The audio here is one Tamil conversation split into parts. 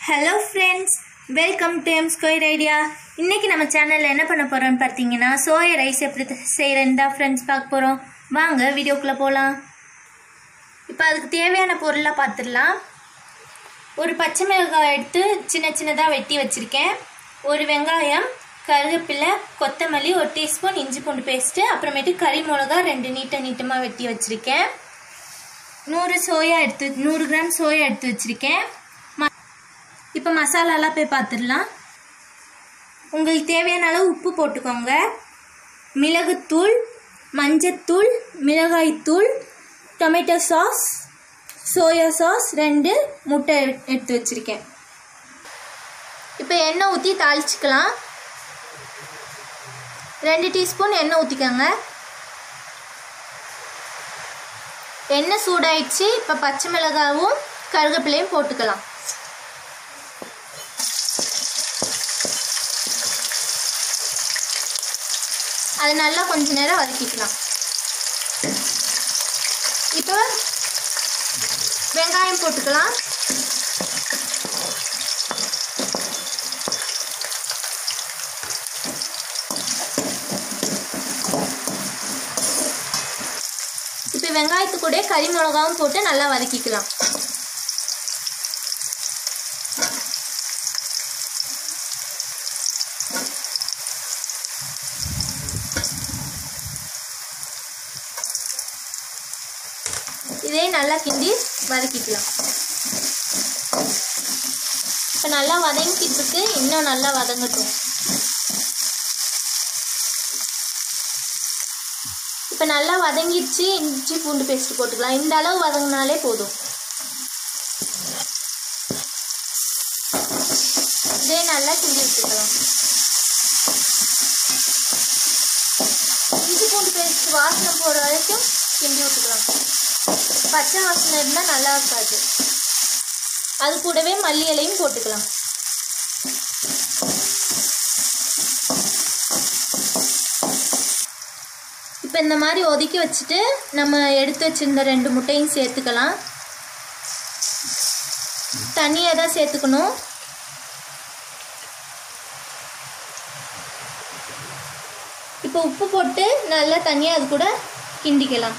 hello friends welcome to M square idea இன்றைக்கி நம்ம சேனலில் என்ன பண்ண போகிறோம்னு பார்த்தீங்கன்னா சோயா ரைஸ் எப்படி செய்கிறேன் தான் ஃப்ரெண்ட்ஸ் பார்க்க போகிறோம் வாங்க வீடியோக்குள்ளே போகலாம் இப்போ அதுக்கு தேவையான பொருளாக பார்த்துடலாம் ஒரு பச்சை மிளகாய் எடுத்து சின்ன சின்னதாக வெட்டி வச்சுருக்கேன் ஒரு வெங்காயம் கருவேப்பிலை கொத்தமல்லி ஒரு டீஸ்பூன் இஞ்சி பூண்டு பேஸ்ட்டு அப்புறமேட்டு கறி மிளகா ரெண்டு நீட்ட நீட்டமாக வெட்டி வச்சுருக்கேன் நூறு சோயா எடுத்து நூறு கிராம் சோயா எடுத்து வச்சுருக்கேன் ம இப்போ மசாலாலாம் போய் பார்த்துடலாம் உங்களுக்கு தேவையான அளவு உப்பு போட்டுக்கோங்க மிளகுத்தூள் மஞ்சத்தூள் மிளகாய்த்தூள் டொமேட்டோ சாஸ் சோயா சாஸ் ரெண்டு முட்டை எடுத்து வச்சுருக்கேன் இப்போ எண்ணெய் ஊற்றி தாளிச்சிக்கலாம் ரெண்டு டீஸ்பூன் எண்ணெய் ஊற்றிக்கோங்க எண்ணெய் சூடாயிடுச்சு இப்போ பச்சை மிளகாவும் கருவேப்பிலையும் போட்டுக்கலாம் அது நல்லா கொஞ்ச நேரம் வதக்கிக்கலாம் இப்போ வெங்காயம் போட்டுக்கலாம் இப்போ வெங்காயத்து கூட கறி மிளகாவும் போட்டு நல்லா வதக்கிக்கலாம் இதே நல்லா கிண்டி வதக்கிக்கலாம் இப்போ நல்லா வதங்கிட்டு இருக்கு இன்னும் நல்லா வதங்கட்டும் இப்போ நல்லா வதங்கிடுச்சு இஞ்சி பூண்டு பேஸ்ட் போட்டுக்கலாம் இந்த அளவு வதங்கினாலே போதும் இதே நல்லா கிண்டி விட்டுக்கலாம் இஞ்சி பூண்டு பேஸ்ட் வாசனை போகிற வரைக்கும் கிண்டி விட்டுக்கலாம் பச்சை வாசனை இருந்தால் நல்லா இருக்காது அது கூடவே மல்லி இலையும் போட்டுக்கலாம் இப்போ இந்த மாதிரி ஒதுக்கி வச்சுட்டு நம்ம எடுத்து வச்சிருந்த ரெண்டு முட்டையும் சேர்த்துக்கலாம் தண்ணியாக தான் சேர்த்துக்கணும் இப்போ உப்பு போட்டு நல்லா தண்ணியாக அது கூட கிண்டிக்கலாம்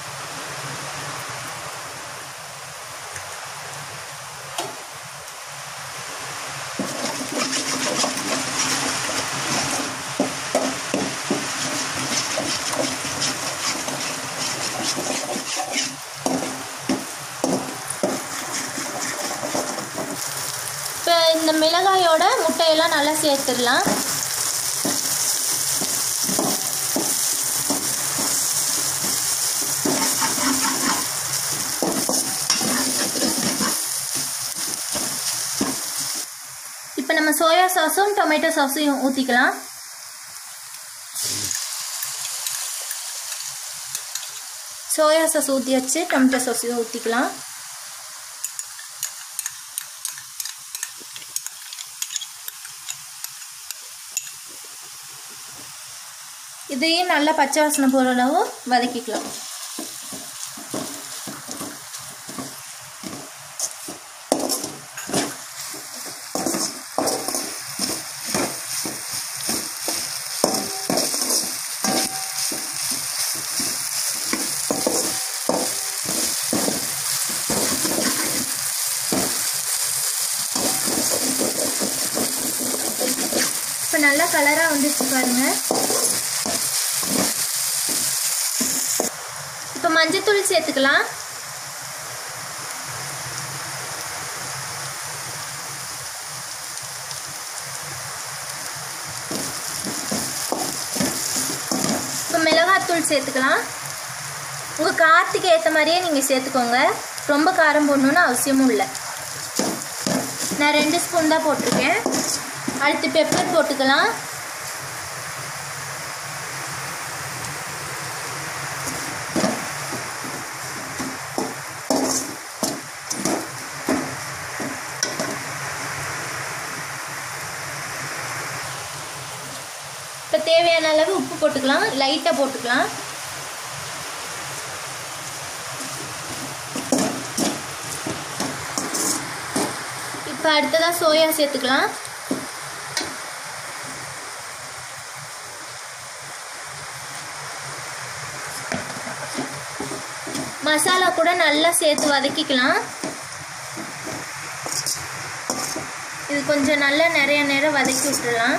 இப்போ இந்த மிளகாயோட முட்டையெல்லாம் நல்லா சேர்த்துடலாம் இப்போ நம்ம சோயா சாஸும் டொமேட்டோ சாஸையும் ஊற்றிக்கலாம் சோயா சாஸ் ஊற்றி வச்சு டொமேட்டோ சாஸையும் ஊற்றிக்கலாம் இதையும் நல்லா பச்சை வாசனை போகிற அளவு வதக்கிக்கலாம் இப்போ நல்லா கலராக வந்துச்சு பாருங்கள் இப்போ மஞ்சத்தூள் சேர்த்துக்கலாம் இப்போ மிளகாத்தூள் சேர்த்துக்கலாம் உங்கள் காரத்துக்கு ஏற்ற மாதிரியே நீங்கள் சேர்த்துக்கோங்க ரொம்ப காரம் போடணுன்னு அவசியமும் இல்லை நான் ரெண்டு ஸ்பூன் தான் போட்டிருக்கேன் அடுத்து பெப்பர் போட்டுக்கலாம் இப்போ தேவையான அளவு உப்பு போட்டுக்கலாம் லைட்டாக போட்டுக்கலாம் இப்போ இப்போ அடுத்ததாக சோயா சேர்த்துக்கலாம் மசாலா கூட நல்லா சேர்த்து வதக்கிக்கலாம் இது கொஞ்சம் நல்லா நிறைய நேரம் வதக்கி விட்டுறலாம்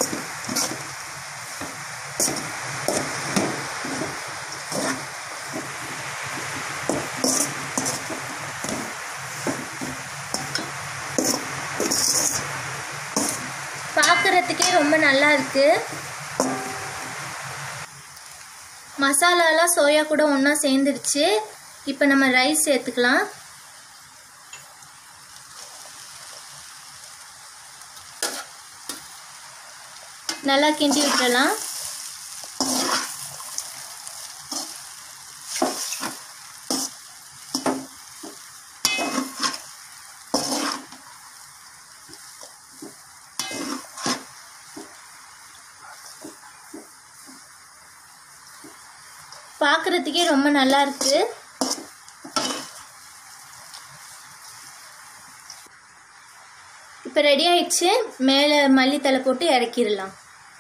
பார்க்குறதுக்கே ரொம்ப நல்லா இருக்கு மசாலாலாம் சோயா கூட ஒன்றா சேர்ந்துருச்சு இப்போ நம்ம ரைஸ் சேர்த்துக்கலாம் நல்லா கிண்டி விட்டுறலாம் பார்க்குறதுக்கே ரொம்ப நல்லா இருக்கு இப்போ ரெடி ஆயிடுச்சு மேலே மல்லித்தலை போட்டு இறக்கிடலாம்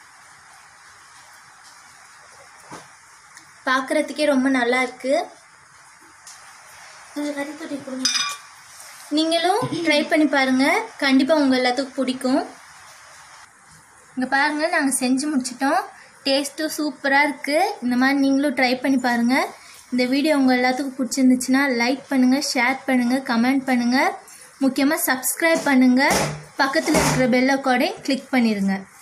பார்க்குறதுக்கே ரொம்ப நல்லா இருக்கு நீங்களும் ட்ரை பண்ணி பாருங்கள் கண்டிப்பாக உங்கள் எல்லாத்துக்கும் பிடிக்கும் இங்கே பாருங்கள் நாங்கள் செஞ்சு முடிச்சிட்டோம் டேஸ்ட்டும் சூப்பராக இருக்குது இந்த மாதிரி நீங்களும் ட்ரை பண்ணி பாருங்கள் இந்த வீடியோ உங்கள் எல்லாத்துக்கும் பிடிச்சிருந்துச்சுன்னா லைக் பண்ணுங்கள் ஷேர் பண்ணுங்கள் கமெண்ட் பண்ணுங்கள் முக்கியமாக சப்ஸ்கிரைப் பண்ணுங்கள் பக்கத்தில் இருக்கிற பெல் ஐக்கானையும் கிளிக் பண்ணிடுங்க